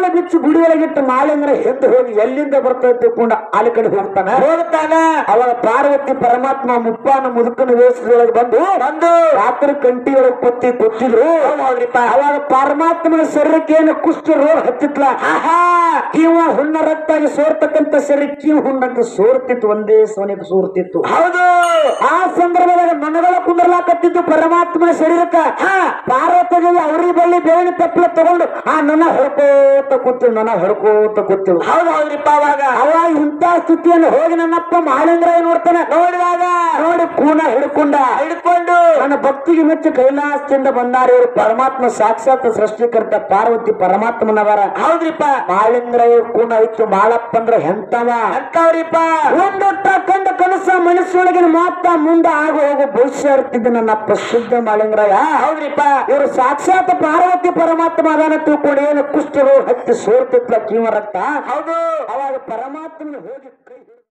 ಬಿಚ್ಚು ಗುಡಿ ಒಳಗಿಟ್ಟು ಮಾಳಿಂಗ್ರ ಎದ್ದು ಹೋಗಿ ಎಲ್ಲಿಂದ ಬರ್ತದೆ ತಿಳ್ಕೊಂಡ ಅಲ್ಲಿ ಕಡೆ ಹೋಗ್ತಾನ ಹೋಗ್ತಾನ ಅವಾಗ ಪಾರ್ವತಿ ಪರಮಾತ್ಮ ಮುಪ್ಪಾನ ಮುದುಕನ ವೇಷದೊಳಗೆ ಬಂದು ಬಂದು ರಾತ್ರಿ ಕಂಟಿ ಒಳಗೆ ಕೊತ್ತಿ ಕೊತ್ತಿದ್ರು ಹೌದ್ ಹೌದ್ರಿಪ್ಪ ಅವಾಗ ಪರಮಾತ್ಮನ ಶರೀರಕ್ಕೆ ಏನು ಕುಷ್ಠ ರೋಗ ಹತ್ತಿತ್ಲ ಆಹಾ ಕಿವ ಹುಣ್ಣ ರಕ್ತಾಗಿ ಸೋರ್ತಕ್ಕಂತ ಶರೀರ ಕಿವ ಹುಣ್ಣಂತ ಸೋರ್ತಿತ್ತು ಒಂದೇ ಸೋನಿಗೆ ಸೋರ್ತಿತ್ತು ಹೌದು ಆ ಸಂದರ್ಭದಾಗ ಮನಗಳ ಕುಂದರ್ಲಾಕತ್ತಿದ್ದು ಪರಮಾತ್ಮನ ಶರೀರಕ್ಕ ಹಾ ಪಾರ್ವತಿಗೆ ಅವ್ರಿಗೆ ಬಳ್ಳಿ ಬೇವಿನ ತಪ್ಪಲ ತಗೊಂಡು ಆ ನನ್ನ ಹೊಡ್ಕೋತ ಕೂತಿಳು ನನ್ನ ಹೊಡ್ಕೋತ ಕೂತಿಳು ಹೌದ್ ಹೌದ್ರಿಪ್ಪ ಅವಾಗ ಅವಾಗ ಇಂಥ ಸ್ಥಿತಿಯನ್ನು ಹೋಗಿ ನನ್ನಪ್ಪ ಮಹಾಲಿಂಗ್ರ ನೋಡ್ತಾನೆ ನೋಡಿದಾಗ ನೋಡಿ ಕೂನ ಹಿಡ್ಕೊಂಡ ಹಿಡ್ಕೊಂಡು ನನ್ನ ಭಕ್ತಿಗೆ ಮೆಚ್ಚಿ ಕೈಲಾಸದಿಂದ ಬಂದಾರ ಇವರು ಪರಮಾತ್ಮ ಸಾಕ್ಷಾತ್ ಸೃಷ್ಟಿಕರ್ತ ಪಾರ್ವತಿ ಪರಮಾತ್ಮನವರ ಹೌದ್ರಿಪ್ಪ ಮಾಳಿಂಗ್ರ ಕೂನ ಇತ್ತು ಮಾಳಪ್ಪ ಅಂದ್ರ ಹೆಂತವ ಅಂತವ್ರಿಪ್ಪ ಒಂದೊಟ್ಟ ಕಂಡ ಕನಸ ಮನಸ್ಸೊಳಗಿನ ಮಾತ ಮುಂದ ಆಗ ಹೋಗು ಭವಿಷ್ಯ ಇರ್ತಿದ್ದ ನನ್ನಪ್ಪ ಶುದ್ಧ ಮಾಳಿಂಗ್ರಯ ಹೌದ್ರಿಪ್ಪ ಇವರು ಸಾಕ್ಷಾತ್ ಪಾರ್ವತಿ ಪರಮಾತ್ಮ ಅದಾನ ತಿಳ್ಕೊಂಡು ಏನು ಕುಷ್ಠರು ಹತ್ತಿ ಸೋರ್ತಿತ್ಲ ಕೀವ ರಕ್ತ ಹೌದು ಅವಾಗ ಪರಮಾತ್ಮನ ಹೋಗಿ ಕೈ ಹಿಡ್ದು